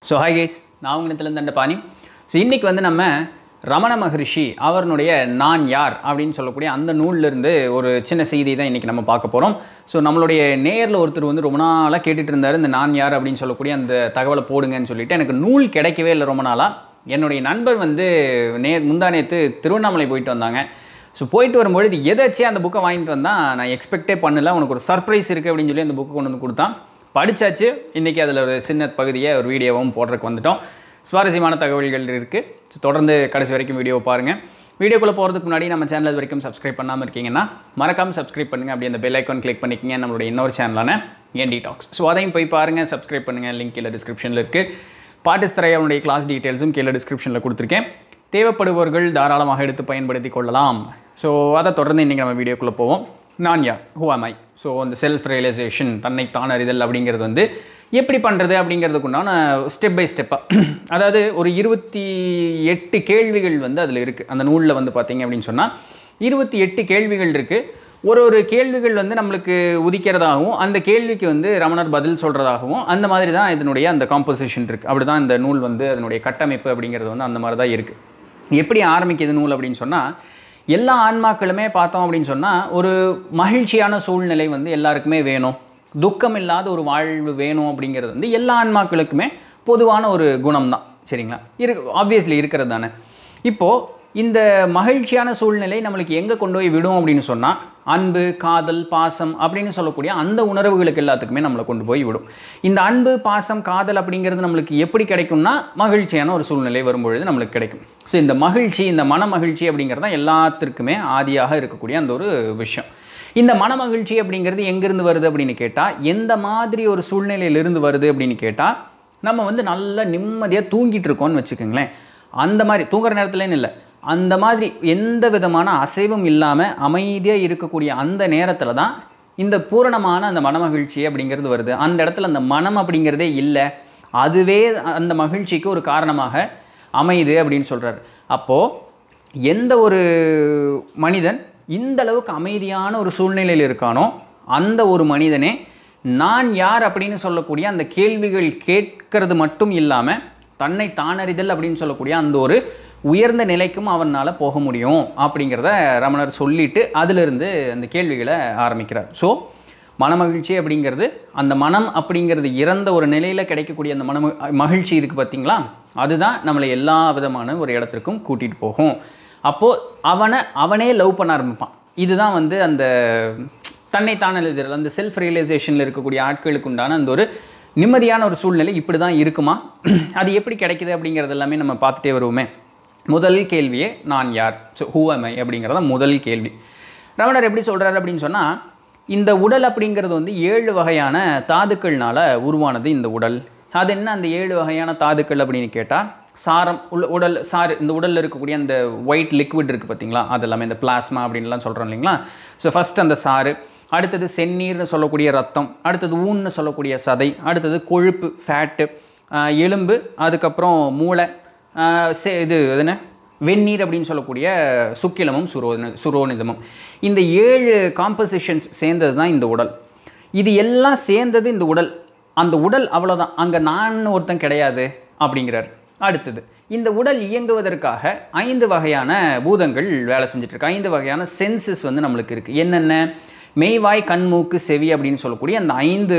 so hi guys நான் உங்களிடத்துலேருந்து Dandapani so இன்றைக்கி வந்து நம்ம ரமண மகரிஷி அவருடைய நான் யார் அப்படின்னு சொல்லக்கூடிய அந்த நூல்லேருந்து ஒரு சின்ன செய்தி தான் இன்றைக்கி நம்ம பார்க்க போகிறோம் ஸோ நம்மளுடைய நேரில் ஒருத்தர் வந்து ரொம்ப நாளாக கேட்டுட்டு இருந்தார் இந்த நான் யார் அப்படின்னு சொல்லக்கூடிய அந்த தகவலை போடுங்கன்னு சொல்லிட்டு எனக்கு நூல் கிடைக்கவே இல்லை ரொம்ப நாளாக என்னுடைய நண்பர் வந்து நே முந்தானேத்து திருவண்ணாமலை போயிட்டு வந்தாங்க ஸோ போயிட்டு வரும்பொழுது எதாச்சும் அந்த புக்கை வாங்கிட்டு வந்தால் நான் எக்ஸ்பெக்டே பண்ணல உனக்கு ஒரு சர்ப்ரைஸ் இருக்குது அப்படின்னு சொல்லி அந்த புக்கை கொண்டு வந்து கொடுத்தான் படித்தாச்சு இன்றைக்கி அதில் ஒரு சின்ன பகுதியை ஒரு வீடியோவும் போடுறதுக்கு வந்துட்டோம் சுவாரஸ்யமான தகவல்கள் இருக்குது ஸோ தொடர்ந்து கடைசி வரைக்கும் வீடியோவை பாருங்கள் வீடியோக்குள்ளே போகிறதுக்கு முன்னாடி நம்ம சேனல் வரைக்கும் சப்ஸ்கிரைப் பண்ணாமல் இருக்கீங்கன்னா மறக்காமல் சப்ஸ்கிரைப் பண்ணுங்கள் அப்படி அந்த பெல் ஐக்கான் கிளிக் பண்ணிக்கிங்க நம்மளுடைய இன்னொரு சேனலான ஏன் டாக்ஸ் ஸோ அதையும் போய் பாருங்கள் சப்ஸ்கிரைப் பண்ணுங்கள் லிங்க் கீழே டிஸ்கிரிப்ஷனில் இருக்குது பாட்டிஸ் தரையாவுடைய கிளாஸ் டீட்டெயில்ஸும் கீழே டிஸ்கிரிப்ஷனில் கொடுத்துருக்கேன் தேவைப்படுபவர்கள் தாராளமாக எடுத்து பயன்படுத்தி கொள்ளலாம் ஸோ அதை தொடர்ந்து இன்றைக்கி நம்ம வீடியோக்குள்ளே போவோம் நான் யார் ஹூ am I ஸோ அந்த செல்ஃப் ரியலைசேஷன் தன்னை தான் அறிதல் அப்படிங்கிறது வந்து எப்படி பண்ணுறது அப்படிங்கிறதுக்குண்டான ஸ்டெப் பை ஸ்டெப்பாக அதாவது ஒரு இருபத்தி எட்டு கேள்விகள் வந்து அதில் இருக்குது அந்த நூலில் வந்து பார்த்தீங்க அப்படின்னு சொன்னால் இருபத்தி எட்டு கேள்விகள் இருக்குது ஒரு ஒரு கேள்விகள் வந்து நம்மளுக்கு உதிக்கிறதாகவும் அந்த கேள்விக்கு வந்து ரமணர் பதில் சொல்கிறதாகவும் அந்த மாதிரி தான் இதனுடைய அந்த காம்போசிஷன் இருக்குது அப்படி தான் இந்த நூல் வந்து அதனுடைய கட்டமைப்பு அப்படிங்கிறது வந்து அந்த மாதிரி தான் இருக்குது எப்படி ஆரம்பிக்குது நூல் அப்படின்னு சொன்னால் எல்லா ஆன்மாக்களுமே பார்த்தோம் அப்படின்னு சொன்னால் ஒரு மகிழ்ச்சியான சூழ்நிலை வந்து எல்லாருக்குமே வேணும் துக்கம் இல்லாத ஒரு வாழ்வு வேணும் அப்படிங்கிறது வந்து எல்லா ஆன்மாக்களுக்குமே பொதுவான ஒரு குணம் தான் சரிங்களா இரு ஆப்வியஸ்லி இருக்கிறது தானே இப்போது இந்த மகிழ்ச்சியான சூழ்நிலை நம்மளுக்கு எங்கே கொண்டு போய் விடும் அப்படின்னு சொன்னால் அன்பு காதல் பாசம் அப்படின்னு சொல்லக்கூடிய அந்த உணர்வுகளுக்கு எல்லாத்துக்குமே நம்மளை கொண்டு போய் விடும் இந்த அன்பு பாசம் காதல் அப்படிங்கிறது நம்மளுக்கு எப்படி கிடைக்கும்னா மகிழ்ச்சியான ஒரு சூழ்நிலை வரும்பொழுது நம்மளுக்கு கிடைக்கும் ஸோ இந்த மகிழ்ச்சி இந்த மன மகிழ்ச்சி அப்படிங்கிறது தான் எல்லாத்திற்குமே ஆதியாக இருக்கக்கூடிய அந்த ஒரு விஷயம் இந்த மன மகிழ்ச்சி அப்படிங்கிறது எங்கேருந்து வருது அப்படின்னு கேட்டால் எந்த மாதிரி ஒரு சூழ்நிலையிலிருந்து வருது அப்படின்னு கேட்டால் நம்ம வந்து நல்லா நிம்மதியாக தூங்கிட்டு இருக்கோம்னு வச்சுக்கோங்களேன் அந்த மாதிரி தூங்குற நேரத்துலன்னு இல்லை அந்த மாதிரி எந்த விதமான அசைவும் இல்லாமல் அமைதியாக இருக்கக்கூடிய அந்த நேரத்தில் தான் இந்த பூரணமான அந்த மனமகிழ்ச்சி அப்படிங்கிறது வருது அந்த இடத்துல அந்த மனம் அப்படிங்கிறதே இல்லை அதுவே அந்த மகிழ்ச்சிக்கு ஒரு காரணமாக அமையுது அப்படின்னு சொல்கிறார் அப்போது எந்த ஒரு மனிதன் இந்த அளவுக்கு அமைதியான ஒரு சூழ்நிலையில் இருக்கானோ அந்த ஒரு மனிதனே நான் யார் அப்படின்னு சொல்லக்கூடிய அந்த கேள்விகள் கேட்கறது மட்டும் இல்லாமல் தன்னை தானறிதல் அப்படின்னு சொல்லக்கூடிய அந்த ஒரு உயர்ந்த நிலைக்கும் அவனால் போக முடியும் அப்படிங்கிறத ரமணர் சொல்லிட்டு அதிலிருந்து அந்த கேள்விகளை ஆரம்பிக்கிறார் ஸோ மனமகிழ்ச்சி அப்படிங்கிறது அந்த மனம் அப்படிங்கிறது இறந்த ஒரு நிலையில் கிடைக்கக்கூடிய அந்த மன மகிழ்ச்சி இருக்குது பார்த்தீங்களா அதுதான் நம்மளை எல்லா விதமான ஒரு இடத்திற்கும் கூட்டிகிட்டு போகும் அப்போது அவனை அவனே லவ் பண்ண ஆரம்பிப்பான் இதுதான் வந்து அந்த தன்னை தானறிதல் அந்த செல்ஃப் ரியலைசேஷனில் இருக்கக்கூடிய ஆட்களுக்கு உண்டான அந்த ஒரு நிம்மதியான ஒரு சூழ்நிலை இப்படி தான் இருக்குமா அது எப்படி கிடைக்குது அப்படிங்கிறது எல்லாமே நம்ம பார்த்துட்டே வருவோமே முதல் கேள்வியே நான் யார் ஸோ ஹூ am I அப்படிங்கிறத முதல் கேள்வி ரமணர் எப்படி சொல்கிறாரு அப்படின்னு சொன்னால் இந்த உடல் அப்படிங்கிறது வந்து ஏழு வகையான தாதுக்கள்னால உருவானது இந்த உடல் அது என்ன அந்த ஏழு வகையான தாதுக்கள் அப்படின்னு கேட்டால் சாரம் உள்ள உடல் சாறு இந்த உடலில் இருக்கக்கூடிய அந்த ஒயிட் லிக்விட் இருக்குது பார்த்தீங்களா அது எல்லாமே இந்த பிளாஸ்மா அப்படின்லாம் சொல்கிறோம் இல்லைங்களா ஸோ ஃபஸ்ட் அந்த சாறு அடுத்தது செந்நீர்னு சொல்லக்கூடிய ரத்தம் அடுத்தது ஊன்னு சொல்லக்கூடிய சதை அடுத்தது கொழுப்பு ஃபேட்டு எலும்பு அதுக்கப்புறம் மூளை சே இது என்ன வெந்நீர் அப்படின்னு சொல்லக்கூடிய சுக்கிலமும் சுரோன சுரோனிதமும் இந்த ஏழு காம்பசிஷன்ஸ் சேர்ந்தது தான் இந்த உடல் இது எல்லாம் சேர்ந்தது இந்த உடல் அந்த உடல் அவ்வளோதான் அங்கே நான் ஒருத்தன் கிடையாது அப்படிங்கிறார் அடுத்தது இந்த உடல் இயங்குவதற்காக ஐந்து வகையான பூதங்கள் வேலை செஞ்சிட்ருக்கு ஐந்து வகையான சென்சஸ் வந்து நம்மளுக்கு இருக்குது என்னென்ன மெய்வாய் கண்மூக்கு செவி அப்படின்னு சொல்லக்கூடிய அந்த ஐந்து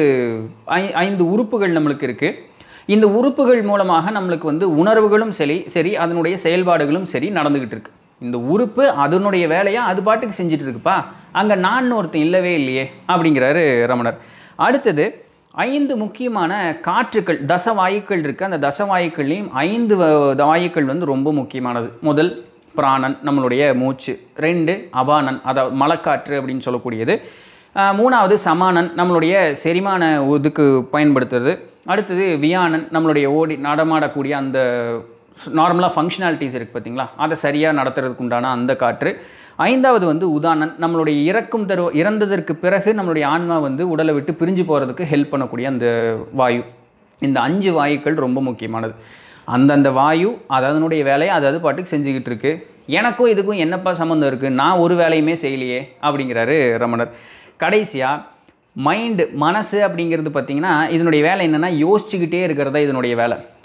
ஐ ஐந்து உறுப்புகள் நம்மளுக்கு இருக்குது இந்த உறுப்புகள் மூலமாக நம்மளுக்கு வந்து உணர்வுகளும் சரி சரி அதனுடைய செயல்பாடுகளும் சரி நடந்துக்கிட்டு இருக்கு இந்த உறுப்பு அதனுடைய வேலையாக அது பாட்டுக்கு செஞ்சுட்டு இருக்குப்பா அங்கே நான் ஒருத்தன் இல்லவே இல்லையே அப்படிங்கிறாரு ரமணர் அடுத்தது ஐந்து முக்கியமான காற்றுக்கள் தசவாயுக்கள் இருக்குது அந்த தசவாயுக்கள்லையும் ஐந்து வாயுக்கள் வந்து ரொம்ப முக்கியமானது முதல் பிராணன் நம்மளுடைய மூச்சு ரெண்டு அபானன் அதாவது மலக்காற்று அப்படின்னு சொல்லக்கூடியது மூணாவது சமானன் நம்மளுடைய செரிமான இதுக்கு பயன்படுத்துறது அடுத்தது வியானன் நம்மளுடைய ஓடி நடமாடக்கூடிய அந்த நார்மலாக ஃபங்க்ஷனாலிட்டிஸ் இருக்குது பார்த்தீங்களா அதை சரியாக நடத்துறதுக்கு உண்டான அந்த காற்று ஐந்தாவது வந்து உதானன் நம்மளுடைய இறக்கும் தரு இறந்ததற்கு பிறகு நம்மளுடைய ஆன்மா வந்து உடலை விட்டு பிரிஞ்சு போகிறதுக்கு ஹெல்ப் பண்ணக்கூடிய அந்த வாயு இந்த அஞ்சு வாயுக்கள் ரொம்ப முக்கியமானது அந்தந்த வாயு அது அதனுடைய வேலையை அது அது பாட்டுக்கு செஞ்சுக்கிட்டு இருக்கு எனக்கும் இதுக்கும் என்னப்பா சம்மந்தம் இருக்குது நான் ஒரு வேலையுமே செய்யலையே அப்படிங்கிறாரு ரமணர் கடைசியாக மைண்டு மனசு அப்படிங்கிறது பார்த்திங்கன்னா இதனுடைய வேலை என்னென்னா யோசிச்சுக்கிட்டே இருக்கிறதா இதனுடைய வேலை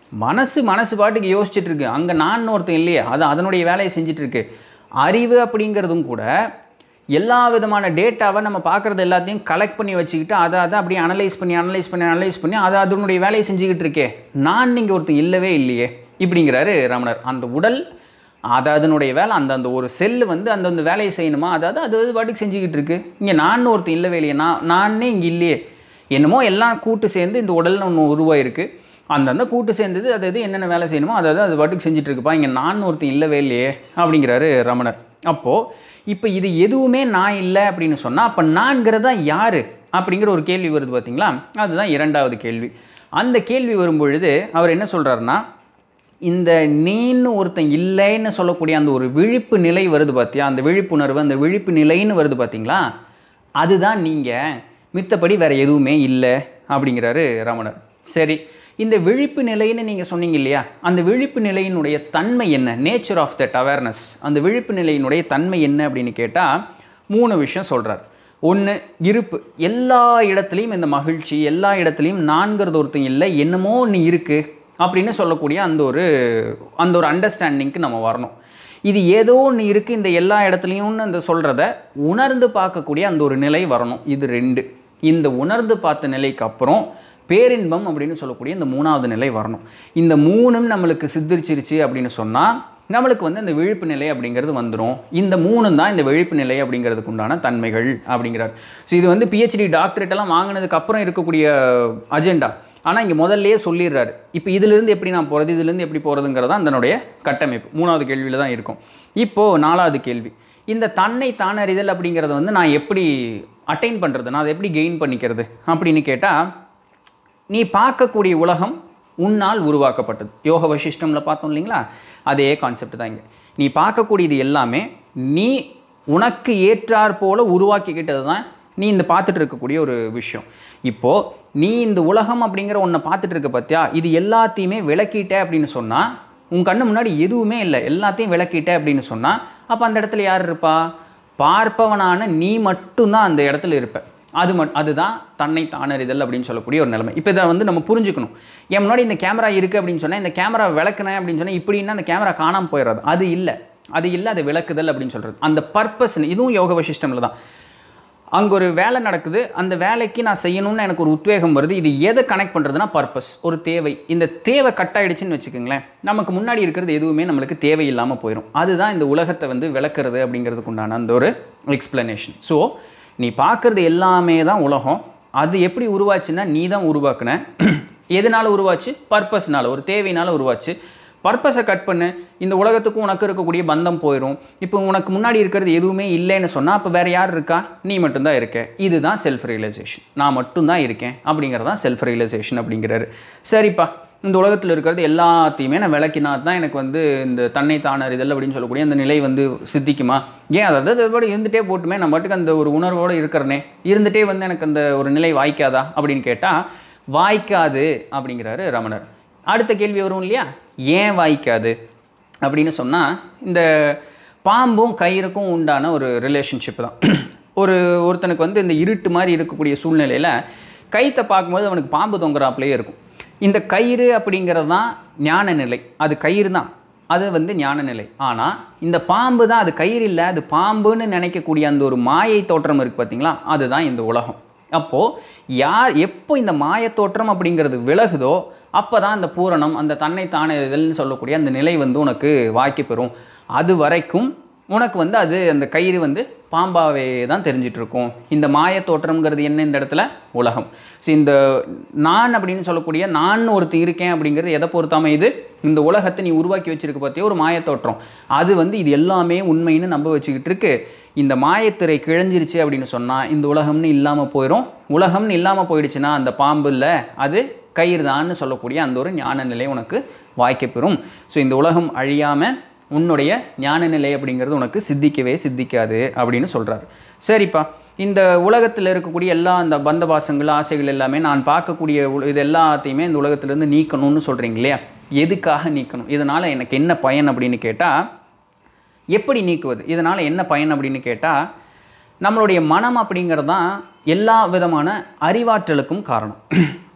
மனசு மனசு பாட்டுக்கு யோசிச்சுட்டு இருக்கு அங்கே நான் ஒருத்தன் இல்லையே அது அதனுடைய வேலையை செஞ்சுட்டு இருக்கு அறிவு அப்படிங்கிறதும் கூட எல்லா விதமான டேட்டாவை நம்ம பார்க்குறது எல்லாத்தையும் கலெக்ட் பண்ணி வச்சுக்கிட்டு அதை அதை அப்படியே அனலைஸ் பண்ணி அனலைஸ் பண்ணி அனலைஸ் பண்ணி அதை அதனுடைய வேலையை செஞ்சுக்கிட்டு இருக்கே நான் நீங்கள் ஒருத்தன் இல்லவே இல்லையே இப்படிங்கிறாரு ரமணர் அந்த உடல் அது அதனுடைய வேலை அந்த அந்த ஒரு செல்லு வந்து அந்தந்த வேலையை செய்யணுமா அதாவது அது அது பாட்டுக்கு செஞ்சுக்கிட்டு இருக்கு இங்கே நான் ஒருத்தன் இல்லவே இல்லையே நான் நானே இங்கே இல்லையே என்னமோ எல்லாம் கூட்டு சேர்ந்து இந்த உடல்னு ஒன்று உருவாயிருக்கு அந்தந்த கூட்டு சேர்ந்தது அது அது என்னென்ன வேலை செய்யணுமோ அதாவது அது பாட்டுக்கு செஞ்சுட்டு இருக்குப்பா இங்கே நான் ஒருத்தன் இல்லவே இல்லையே அப்படிங்கிறாரு ரமணர் அப்போது இப்போ இது எதுவுமே நான் இல்லை அப்படின்னு சொன்னால் அப்போ நான்கிறதா யார் அப்படிங்கிற ஒரு கேள்வி வருது பார்த்தீங்களா அதுதான் இரண்டாவது கேள்வி அந்த கேள்வி வரும்பொழுது அவர் என்ன சொல்கிறாருன்னா இந்த நீன்னு ஒருத்தன் இல்லைன்னு சொல்லக்கூடிய அந்த ஒரு விழிப்பு நிலை வருது பார்த்தியா அந்த விழிப்புணர்வு அந்த விழிப்பு நிலைன்னு வருது பார்த்தீங்களா அதுதான் நீங்கள் மித்தபடி வேறு எதுவுமே இல்லை அப்படிங்கிறாரு ரமணர் சரி இந்த விழிப்பு நிலைன்னு நீங்கள் சொன்னீங்க இல்லையா அந்த விழிப்பு நிலையினுடைய தன்மை என்ன நேச்சர் ஆஃப் தட் அவேர்னஸ் அந்த விழிப்பு நிலையினுடைய தன்மை என்ன அப்படின்னு கேட்டால் மூணு விஷயம் சொல்கிறார் ஒன்று இருப்பு எல்லா இடத்துலையும் இந்த மகிழ்ச்சி எல்லா இடத்துலையும் நான்கிறது ஒருத்தன் இல்லை என்னமோ நீ இருக்குது அப்படின்னு சொல்லக்கூடிய அந்த ஒரு அந்த ஒரு அண்டர்ஸ்டாண்டிங்க்கு நம்ம வரணும் இது ஏதோ ஒன்று இருக்குது இந்த எல்லா இடத்துலையும்னு அந்த சொல்கிறத உணர்ந்து பார்க்கக்கூடிய அந்த ஒரு நிலை வரணும் இது ரெண்டு இந்த உணர்ந்து பார்த்த நிலைக்கு அப்புறம் பேரின்பம் அப்படின்னு சொல்லக்கூடிய இந்த மூணாவது நிலை வரணும் இந்த மூணும் நம்மளுக்கு சித்தரிச்சிருச்சு அப்படின்னு சொன்னால் நம்மளுக்கு வந்து இந்த விழிப்பு நிலை அப்படிங்கிறது வந்துடும் இந்த மூணும் தான் இந்த விழிப்பு நிலை அப்படிங்கிறதுக்கு உண்டான தன்மைகள் அப்படிங்கிறார் ஸோ இது வந்து பிஹெச்டி டாக்டரேட் எல்லாம் வாங்கினதுக்கு அப்புறம் இருக்கக்கூடிய அஜெண்டா ஆனால் இங்கே முதல்லயே சொல்லிடுறாரு இப்போ இதிலிருந்து எப்படி நான் போகிறது இதிலிருந்து எப்படி போகிறதுங்கிறது தான் அதனுடைய கட்டமைப்பு மூணாவது கேள்வியில் தான் இருக்கும் இப்போது நாலாவது கேள்வி இந்த தன்னை தானறிதல் அப்படிங்கிறத வந்து நான் எப்படி அட்டைன் பண்ணுறது நான் அதை எப்படி கெயின் பண்ணிக்கிறது அப்படின்னு கேட்டால் நீ பார்க்கக்கூடிய உலகம் உன்னால் உருவாக்கப்பட்டது யோக வசிஷ்டமில் பார்த்தோம் இல்லைங்களா அதே கான்செப்ட் தான் இங்கே நீ பார்க்கக்கூடியது எல்லாமே நீ உனக்கு ஏற்றாற் போல உருவாக்கிக்கிட்டது தான் நீ இந்த பார்த்துட்டு இருக்கக்கூடிய ஒரு விஷயம் இப்போது நீ இந்த உலகம் அப்படிங்கிற ஒன்றை பார்த்துட்டு இருக்க பார்த்தியா இது எல்லாத்தையுமே விளக்கிட்ட அப்படின்னு சொன்னால் உன் கண்ணு முன்னாடி எதுவுமே இல்லை எல்லாத்தையும் விளக்கிட்ட அப்படின்னு சொன்னால் அப்போ அந்த இடத்துல யார் இருப்பா பார்ப்பவனான நீ மட்டும்தான் அந்த இடத்துல இருப்ப அது மட் அதுதான் தன்னை தானறிதல் அப்படின்னு சொல்லக்கூடிய ஒரு நிலைமை இப்போ இதை வந்து நம்ம புரிஞ்சுக்கணும் என் முன்னாடி இந்த கேமரா இருக்குது அப்படின்னு சொன்னால் இந்த கேமரா விளக்குனேன் அப்படின்னு சொன்னால் இப்படின்னா அந்த கேமரா காணாமல் போயிடுறது அது இல்லை அது இல்லை அது விளக்குதல் அப்படின்னு சொல்கிறது அந்த பர்பஸ் இதுவும் யோக வசிஷ்டமில் தான் அங்கே ஒரு வேலை நடக்குது அந்த வேலைக்கு நான் செய்யணும்னு எனக்கு ஒரு உத்வேகம் வருது இது எதை கனெக்ட் பண்ணுறதுனா பர்பஸ் ஒரு தேவை இந்த தேவை கட் ஆயிடுச்சுன்னு வச்சுக்கோங்களேன் நமக்கு முன்னாடி இருக்கிறது எதுவுமே நம்மளுக்கு தேவையில்லாமல் போயிடும் அதுதான் இந்த உலகத்தை வந்து விளக்குறது அப்படிங்கிறதுக்கு உண்டான அந்த ஒரு எக்ஸ்பிளனேஷன் ஸோ நீ பார்க்குறது எல்லாமே தான் உலகம் அது எப்படி உருவாச்சுன்னா நீ தான் உருவாக்குன எதனால் உருவாச்சு பர்பஸ்னால ஒரு தேவையினால உருவாச்சு பர்பஸை கட் பண்ணு இந்த உலகத்துக்கும் உனக்கு இருக்கக்கூடிய பந்தம் போயிடும் இப்போ உனக்கு முன்னாடி இருக்கிறது எதுவுமே இல்லைன்னு சொன்னால் அப்போ வேறு யார் இருக்கா நீ மட்டும்தான் இருக்க இதுதான் செல்ஃப் ரியலைசேஷன் நான் மட்டும்தான் இருக்கேன் அப்படிங்கிறது தான் செல்ஃப் ரியலைசேஷன் அப்படிங்கிறாரு சரிப்பா இந்த உலகத்தில் இருக்கிறது எல்லாத்தையுமே நான் விளக்கினா தான் எனக்கு வந்து இந்த தன்னை தானறிதல் அப்படின்னு சொல்லக்கூடிய அந்த நிலை வந்து சித்திக்குமா ஏன் அதாவது அது பாட்டு இருந்துகிட்டே போட்டுமே நான் பாட்டுக்கு அந்த ஒரு உணர்வோடு இருக்கிறனே இருந்துகிட்டே வந்து எனக்கு அந்த ஒரு நிலை வாய்க்காதா அப்படின்னு கேட்டால் வாய்க்காது அப்படிங்கிறாரு ரமணர் அடுத்த கேள்வி வரும் இல்லையா ஏன் வாய்க்காது அப்படின்னு சொன்னால் இந்த பாம்பும் கயிறுக்கும் உண்டான ஒரு ரிலேஷன்ஷிப் தான் ஒரு ஒருத்தனுக்கு வந்து இந்த இருட்டு மாதிரி இருக்கக்கூடிய சூழ்நிலையில் கைத்தை பார்க்கும்போது அவனுக்கு பாம்பு தொங்குறாப்புலேயே இருக்கும் இந்த கயிறு அப்படிங்கிறது தான் ஞான நிலை அது கயிறு தான் அது வந்து ஞான நிலை ஆனால் இந்த பாம்பு தான் அது கயிறு இல்லை அது பாம்புன்னு நினைக்கக்கூடிய அந்த ஒரு மாயை தோற்றம் இருக்குது பார்த்தீங்களா அதுதான் இந்த உலகம் அப்போது யார் எப்போ இந்த மாயத் தோற்றம் அப்படிங்கிறது விலகுதோ அப்போ தான் அந்த பூரணம் அந்த தன்னை தானறிதல்னு சொல்லக்கூடிய அந்த நிலை வந்து உனக்கு வாய்க்கு பெறும் அது வரைக்கும் உனக்கு வந்து அது அந்த கயிறு வந்து பாம்பாவே தான் தெரிஞ்சிட்டு இருக்கும் இந்த மாயத் தோற்றம்ங்கிறது என்ன இந்த இடத்துல உலகம் ஸோ இந்த நான் அப்படின்னு சொல்லக்கூடிய நான் ஒருத்தன் இருக்கேன் அப்படிங்கிறது எதை பொறுத்தாம இது இந்த உலகத்தை நீ உருவாக்கி வச்சிருக்க பார்த்தியா ஒரு மாயத் தோற்றம் அது வந்து இது எல்லாமே உண்மைன்னு நம்ப வச்சுக்கிட்டு இருக்கு இந்த மாயத்திரை கிழஞ்சிருச்சு அப்படின்னு சொன்னால் இந்த உலகம்னு இல்லாமல் போயிடும் உலகம்னு இல்லாமல் போயிடுச்சுன்னா அந்த பாம்பு இல்லை அது கயிறு தான்னு சொல்லக்கூடிய அந்த ஒரு ஞான நிலை உனக்கு வாய்க்கப்பெறும் ஸோ இந்த உலகம் அழியாமல் உன்னுடைய ஞான நிலை அப்படிங்கிறது உனக்கு சித்திக்கவே சித்திக்காது அப்படின்னு சொல்கிறாரு சரிப்பா இந்த உலகத்தில் இருக்கக்கூடிய எல்லா அந்த பந்தபாசங்கள் ஆசைகள் எல்லாமே நான் பார்க்கக்கூடிய உல- இது எல்லாத்தையுமே இந்த உலகத்திலேருந்து நீக்கணும்னு சொல்கிறீங்க இல்லையா எதுக்காக நீக்கணும் இதனால் எனக்கு என்ன பயன் அப்படின்னு கேட்டால் எப்படி நீக்குவது இதனால் என்ன பயன் அப்படின்னு கேட்டால் நம்மளுடைய மனம் அப்படிங்கிறது தான் எல்லா விதமான அறிவாற்றலுக்கும் காரணம்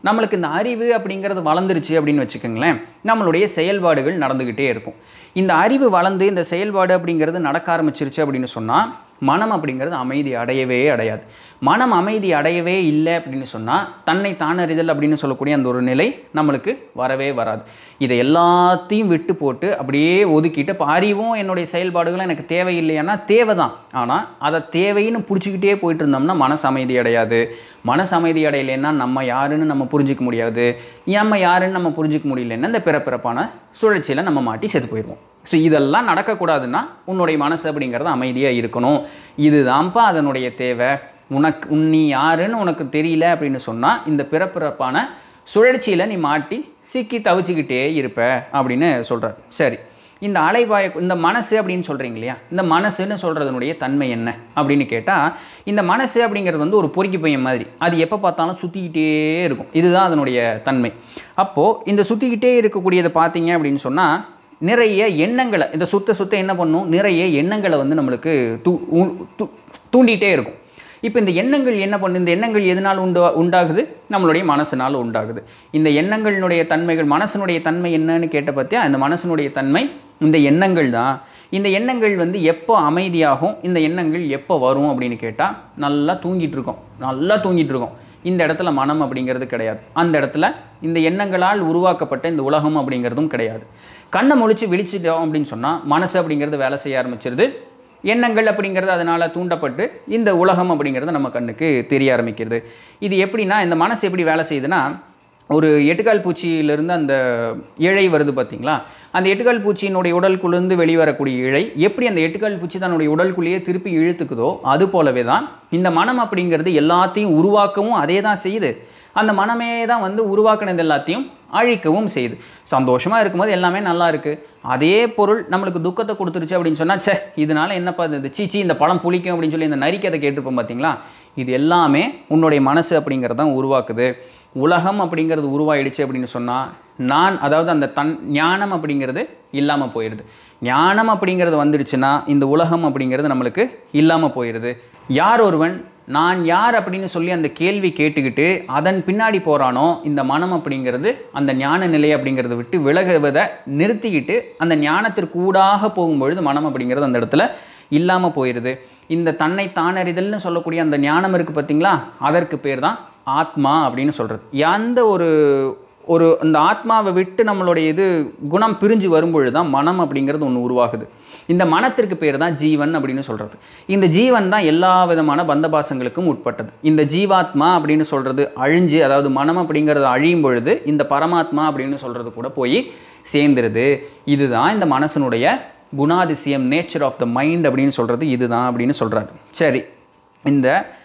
நம்மளுக்கு இந்த அறிவு அப்படிங்கிறது வளர்ந்துருச்சு அப்படின்னு வச்சுக்கோங்களேன் நம்மளுடைய செயல்பாடுகள் நடந்துக்கிட்டே இருக்கும் இந்த அறிவு வளர்ந்து இந்த செயல்பாடு அப்படிங்கிறது நடக்க ஆரம்பிச்சிருச்சு அப்படின்னு சொன்னால் மனம் அப்படிங்கிறது அமைதி அடையவே அடையாது மனம் அமைதி அடையவே இல்லை அப்படின்னு சொன்னால் தன்னை தானறிதல் அப்படின்னு சொல்லக்கூடிய அந்த ஒரு நிலை நம்மளுக்கு வரவே வராது இதை எல்லாத்தையும் விட்டு போட்டு அப்படியே ஒதுக்கிட்டு இப்போ அறிவும் என்னுடைய செயல்பாடுகளும் எனக்கு தேவையில்லையானா தேவை தான் ஆனால் அதை தேவைன்னு பிடிச்சிக்கிட்டே போயிட்டு இருந்தோம்னா மனசு அமைதி அடையாது மனசு அமைதி அடையலைன்னா நம்ம யாருன்னு நம்ம புரிஞ்சிக்க முடியாது நம்ம யாருன்னு நம்ம புரிஞ்சிக்க முடியலன்னா இந்த பிறப்பிறப்பான சுழற்சியில் நம்ம மாட்டி செத்து போயிடுவோம் ஸோ இதெல்லாம் நடக்கக்கூடாதுன்னா உன்னுடைய மனசு அப்படிங்கிறது அமைதியாக இருக்கணும் இதுதான்ப்பா அதனுடைய தேவை உனக்கு உன் நீ யாருன்னு உனக்கு தெரியல அப்படின்னு சொன்னால் இந்த பிறப்பிறப்பான சுழற்சியில் நீ மாட்டி சிக்கி தவிச்சுக்கிட்டே இருப்ப அப்படின்னு சொல்கிறார் சரி இந்த அலைவாய இந்த மனசு அப்படின்னு சொல்கிறீங்க இல்லையா இந்த மனசுன்னு சொல்கிறதுனுடைய தன்மை என்ன அப்படின்னு கேட்டால் இந்த மனசு அப்படிங்கிறது வந்து ஒரு பொறுக்கி பையன் மாதிரி அது எப்போ பார்த்தாலும் சுற்றிக்கிட்டே இருக்கும் இதுதான் அதனுடைய தன்மை அப்போது இந்த சுற்றிக்கிட்டே இருக்கக்கூடியதை பார்த்தீங்க அப்படின்னு சொன்னால் நிறைய எண்ணங்களை இந்த சுத்த சுத்த என்ன பண்ணும் நிறைய எண்ணங்களை வந்து நம்மளுக்கு தூ உ- தூ- தூண்டிகிட்டே இருக்கும் இப்போ இந்த எண்ணங்கள் என்ன பண்ணு இந்த எண்ணங்கள் எதனால் உண்டா உண்டாகுது நம்மளுடைய மனசுனால உண்டாகுது இந்த எண்ணங்களினுடைய தன்மைகள் மனசனுடைய தன்மை என்னன்னு கேட்ட பார்த்தியா இந்த மனசனுடைய தன்மை இந்த எண்ணங்கள் தான் இந்த எண்ணங்கள் வந்து எப்போ அமைதியாகும் இந்த எண்ணங்கள் எப்போ வரும் அப்படின்னு கேட்டால் நல்லா தூங்கிட்டு இருக்கோம் நல்லா தூங்கிட்டு இருக்கோம் இந்த இடத்துல மனம் அப்படிங்கிறது கிடையாது அந்த இடத்துல இந்த எண்ணங்களால் உருவாக்கப்பட்ட இந்த உலகம் அப்படிங்கிறதும் கிடையாது கண்ணை முழிச்சு விழிச்சிட்டோம் அப்படின்னு சொன்னால் மனசு அப்படிங்கிறது வேலை செய்ய ஆரம்பிச்சிருது எண்ணங்கள் அப்படிங்கிறது அதனால் தூண்டப்பட்டு இந்த உலகம் அப்படிங்கிறது நம்ம கண்ணுக்கு தெரிய ஆரம்பிக்கிறது இது எப்படின்னா இந்த மனசு எப்படி வேலை செய்யுதுன்னா ஒரு எட்டுக்கால் பூச்சியிலிருந்து அந்த இழை வருது பார்த்தீங்களா அந்த எட்டுக்கால் பூச்சியினுடைய உடலுக்குள்ளேருந்து வெளிவரக்கூடிய இழை எப்படி அந்த எட்டுக்கால் பூச்சி தன்னுடைய உடலுக்குள்ளேயே திருப்பி இழுத்துக்குதோ அது போலவே தான் இந்த மனம் அப்படிங்கிறது எல்லாத்தையும் உருவாக்கவும் அதே தான் செய்யுது அந்த மனமே தான் வந்து உருவாக்குனது எல்லாத்தையும் அழிக்கவும் செய்யுது சந்தோஷமாக இருக்கும்போது எல்லாமே நல்லா இருக்குது அதே பொருள் நம்மளுக்கு துக்கத்தை கொடுத்துருச்சு அப்படின்னு சொன்னால் ச்சே இதனால என்னப்பா இது சீச்சி இந்த பழம் புளிக்கும் அப்படின்னு சொல்லி இந்த நரிக்கதை கேட்டிருப்போம் பார்த்தீங்களா இது எல்லாமே உன்னுடைய மனசு அப்படிங்கிறது தான் உருவாக்குது உலகம் அப்படிங்கிறது உருவாயிடுச்சு அப்படின்னு சொன்னால் நான் அதாவது அந்த தன் ஞானம் அப்படிங்கிறது இல்லாமல் போயிடுது ஞானம் அப்படிங்கிறது வந்துடுச்சுன்னா இந்த உலகம் அப்படிங்கிறது நம்மளுக்கு இல்லாமல் போயிடுது யார் ஒருவன் நான் யார் அப்படின்னு சொல்லி அந்த கேள்வி கேட்டுக்கிட்டு அதன் பின்னாடி போகிறானோ இந்த மனம் அப்படிங்கிறது அந்த ஞான நிலை அப்படிங்கிறத விட்டு விலகுவதை நிறுத்திக்கிட்டு அந்த ஞானத்திற்கு ஊடாக போகும்பொழுது மனம் அப்படிங்கிறது அந்த இடத்துல இல்லாமல் போயிடுது இந்த தன்னை தானறிதல்னு சொல்லக்கூடிய அந்த ஞானம் இருக்குது பார்த்தீங்களா அதற்கு பேர் தான் ஆத்மா அப்படின்னு சொல்கிறது எந்த ஒரு ஒரு அந்த ஆத்மாவை விட்டு நம்மளுடைய இது குணம் பிரிஞ்சு வரும்பொழுது தான் மனம் அப்படிங்கிறது ஒன்று உருவாகுது இந்த மனத்திற்கு பேர் தான் ஜீவன் அப்படின்னு சொல்கிறது இந்த ஜீவன் தான் எல்லா விதமான பந்தபாசங்களுக்கும் உட்பட்டது இந்த ஜீவாத்மா அப்படின்னு சொல்கிறது அழிஞ்சு அதாவது மனம் அப்படிங்கிறது அழியும் பொழுது இந்த பரமாத்மா அப்படின்னு சொல்கிறது கூட போய் சேர்ந்துருது இதுதான் இந்த மனசனுடைய குணாதிசயம் நேச்சர் ஆஃப் த மைண்ட் அப்படின்னு சொல்கிறது இதுதான் அப்படின்னு சொல்கிறாரு சரி இந்த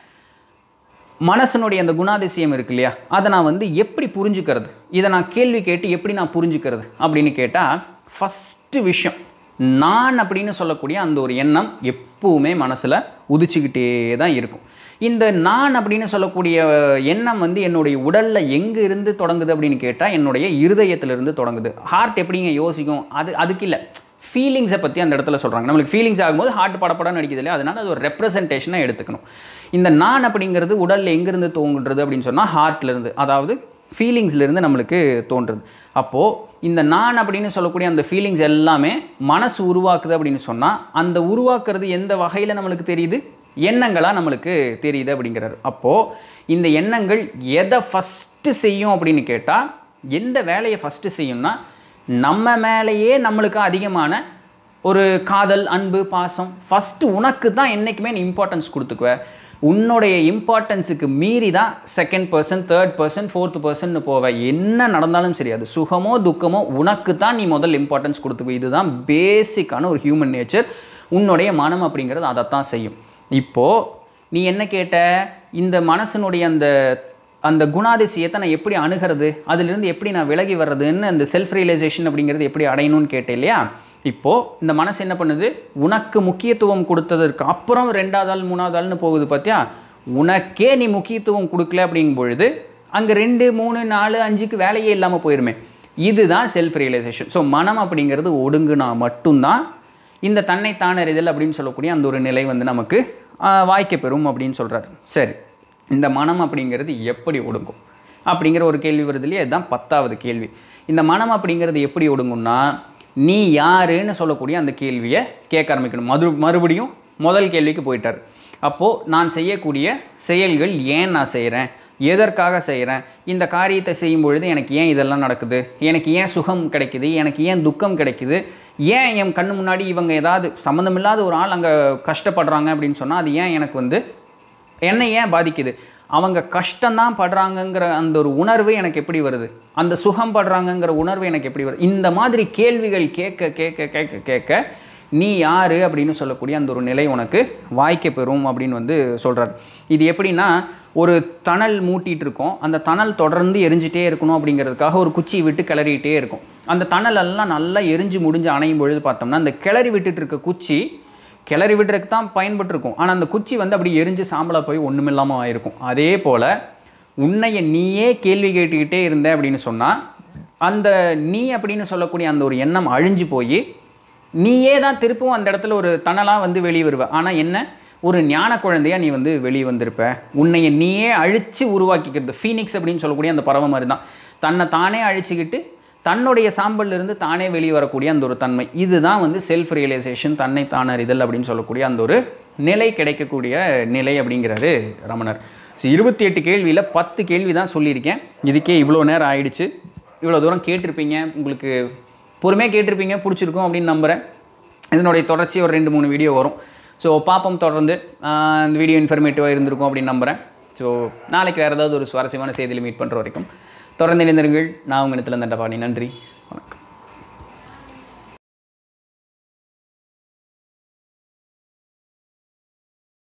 மனசனுடைய அந்த குணாதிசயம் இருக்கு இல்லையா அதை நான் வந்து எப்படி புரிஞ்சுக்கிறது இதை நான் கேள்வி கேட்டு எப்படி நான் புரிஞ்சுக்கிறது அப்படின்னு கேட்டால் ஃபஸ்ட்டு விஷயம் நான் அப்படின்னு சொல்லக்கூடிய அந்த ஒரு எண்ணம் எப்பவுமே மனசில் உதிச்சுக்கிட்டே தான் இருக்கும் இந்த நான் அப்படின்னு சொல்லக்கூடிய எண்ணம் வந்து என்னுடைய உடலில் எங்கே இருந்து தொடங்குது அப்படின்னு கேட்டால் என்னுடைய இருதயத்திலிருந்து தொடங்குது ஹார்ட் எப்படிங்க யோசிக்கும் அது அதுக்கு இல்லை ஃபீலிங்ஸை பற்றி அந்த இடத்துல சொல்கிறாங்க நம்மளுக்கு ஃபீலிங்ஸ் ஆகும்போது ஹார்ட் படப்படன்னு அடிக்குது இல்லையா அதனால் அது ஒரு ரெப்ரசன்டேஷனாக எடுத்துக்கணும் இந்த நான் அப்படிங்கிறது உடலில் எங்கேருந்து தோன்றுறது அப்படின்னு சொன்னால் ஹார்ட்லேருந்து அதாவது ஃபீலிங்ஸ்லேருந்து நம்மளுக்கு தோன்றுறது அப்போது இந்த நான் அப்படின்னு சொல்லக்கூடிய அந்த ஃபீலிங்ஸ் எல்லாமே மனசு உருவாக்குது அப்படின்னு சொன்னால் அந்த உருவாக்குறது எந்த வகையில் நம்மளுக்கு தெரியுது எண்ணங்களாக நம்மளுக்கு தெரியுது அப்படிங்கிறாரு அப்போது இந்த எண்ணங்கள் எதை ஃபஸ்ட்டு செய்யும் அப்படின்னு கேட்டால் எந்த வேலையை ஃபஸ்ட்டு செய்யும்னா நம்ம மேலேயே நம்மளுக்கு அதிகமான ஒரு காதல் அன்பு பாசம் ஃபஸ்ட்டு உனக்கு தான் என்றைக்குமே நீ இம்பார்ட்டன்ஸ் கொடுத்துக்குவ உன்னுடைய இம்பார்ட்டன்ஸுக்கு மீறி தான் second person third person fourth person போவ என்ன நடந்தாலும் சரி அது சுகமோ துக்கமோ உனக்கு தான் நீ முதல் இம்பார்ட்டன்ஸ் கொடுத்துக்குவ இதுதான் பேசிக்கான ஒரு ஹியூமன் நேச்சர் உன்னுடைய மனம் அப்படிங்கிறது அதைத்தான் செய்யும் இப்போது நீ என்ன கேட்ட இந்த மனசனுடைய அந்த அந்த குணாதிசயத்தை நான் எப்படி அணுகிறது அதிலிருந்து எப்படி நான் விலகி வர்றதுன்னு அந்த செல்ஃப் ரியலைசேஷன் அப்படிங்கிறது எப்படி அடையணும்னு கேட்டேன் இல்லையா இப்போது இந்த மனசு என்ன பண்ணுது உனக்கு முக்கியத்துவம் கொடுத்ததற்கு அப்புறம் ரெண்டாவது ஆள் மூணாவது ஆள்னு போகுது பார்த்தியா உனக்கே நீ முக்கியத்துவம் கொடுக்கல அப்படிங்கும் பொழுது அங்கே ரெண்டு மூணு நாலு அஞ்சுக்கு வேலையே இல்லாமல் போயிருமே இதுதான் செல்ஃப் ரியலைசேஷன் ஸோ மனம் அப்படிங்கிறது ஒடுங்குனா மட்டும்தான் இந்த தன்னை தானறிதல் அப்படின்னு சொல்லக்கூடிய அந்த ஒரு நிலை வந்து நமக்கு ஆஹ், வாய்க்க பெறும் அப்படின்னு சொல்கிறாரு சரி இந்த மனம் அப்படிங்கிறது எப்படி ஒடுங்கும் அப்படிங்கிற ஒரு கேள்வி வருது இல்லையா இதுதான் பத்தாவது கேள்வி இந்த மனம் அப்படிங்கிறது எப்படி ஒடுங்கும்னா நீ யாருன்னு சொல்லக்கூடிய அந்த கேள்வியை கேட்க ஆரம்பிக்கணும் மறு மறுபடியும் முதல் கேள்விக்கு போயிட்டார் அப்போது நான் செய்யக்கூடிய செயல்கள் ஏன் நான் செய்கிறேன் எதற்காக செய்கிறேன் இந்த காரியத்தை செய்யும் பொழுது எனக்கு ஏன் இதெல்லாம் நடக்குது எனக்கு ஏன் சுகம் கிடைக்குது எனக்கு ஏன் துக்கம் கிடைக்குது ஏன் என் கண்ணு முன்னாடி இவங்க ஏதாவது சம்மந்தமில்லாத ஒரு ஆள் அங்கே கஷ்டப்படுறாங்க அப்படின்னு சொன்னால் அது ஏன் எனக்கு வந்து என்னை ஏன் பாதிக்குது அவங்க கஷ்டம்தான் படுறாங்கங்கிற அந்த ஒரு உணர்வு எனக்கு எப்படி வருது அந்த சுகம் படுறாங்கங்கிற உணர்வு எனக்கு எப்படி வருது இந்த மாதிரி கேள்விகள் கேட்க கேட்க கேட்க கேட்க நீ யார் அப்படின்னு சொல்லக்கூடிய அந்த ஒரு நிலை உனக்கு வாய்க்க பெறும் அப்படின்னு வந்து சொல்கிறார் இது எப்படின்னா ஒரு தணல் மூட்டிகிட்டு இருக்கோம் அந்த தணல் தொடர்ந்து எரிஞ்சிட்டே இருக்கணும் அப்படிங்கிறதுக்காக ஒரு குச்சியை விட்டு கிளறிட்டே இருக்கும் அந்த தணல் எல்லாம் நல்லா எரிஞ்சு முடிஞ்சு அணையும் பொழுது பார்த்தோம்னா அந்த கிளறி விட்டுட்டு இருக்க குச்சி கிளறி விடுறதுக்கு தான் பயன்பட்டுருக்கும் ஆனால் அந்த குச்சி வந்து அப்படி எரிஞ்சு சாம்பலாக போய் ஒன்றுமில்லாமல் ஆயிருக்கும் அதே போல் உன்னைய நீயே கேள்வி கேட்டுக்கிட்டே இருந்த அப்படின்னு சொன்னால் அந்த நீ அப்படின்னு சொல்லக்கூடிய அந்த ஒரு எண்ணம் அழிஞ்சு போய் நீயே தான் திருப்பவும் அந்த இடத்துல ஒரு தணலாக வந்து வெளியே வருவ ஆனால் என்ன ஒரு ஞான குழந்தையா நீ வந்து வெளியே வந்திருப்ப உன்னைய நீயே அழிச்சு உருவாக்கிக்கிறது ஃபீனிக்ஸ் அப்படின்னு சொல்லக்கூடிய அந்த பறவை மாதிரி தான் தன்னை தானே அழிச்சுக்கிட்டு தன்னுடைய சாம்பல்ல இருந்து தானே வெளியே வரக்கூடிய அந்த ஒரு தன்மை இதுதான் வந்து செல்ஃப் ரியலைசேஷன் தன்னை தானறிதல் அப்படின்னு சொல்லக்கூடிய அந்த ஒரு நிலை கிடைக்கக்கூடிய நிலை அப்படிங்கிறாரு ரமணர் ஸோ இருபத்தி எட்டு கேள்வியில் பத்து கேள்வி தான் சொல்லியிருக்கேன் இதுக்கே இவ்வளோ நேரம் ஆயிடுச்சு இவ்வளோ தூரம் கேட்டிருப்பீங்க உங்களுக்கு பொறுமையாக கேட்டிருப்பீங்க பிடிச்சிருக்கும் அப்படின்னு நம்புகிறேன் இதனுடைய தொடர்ச்சி ஒரு ரெண்டு மூணு வீடியோ வரும் ஸோ பார்ப்போம் தொடர்ந்து ஆஹ் இந்த வீடியோ இன்ஃபர்மேட்டிவாக இருந்திருக்கும் அப்படின்னு நம்புகிறேன் ஸோ நாளைக்கு வேறு ஏதாவது ஒரு சுவாரஸ்யமான செய்தியில் மீட் பண்ணுற வரைக்கும் தொடர்ந்து இணைந்திருங்கள் நான் உங்கள் இடத்துல தண்டபாணி நன்றி வணக்கம்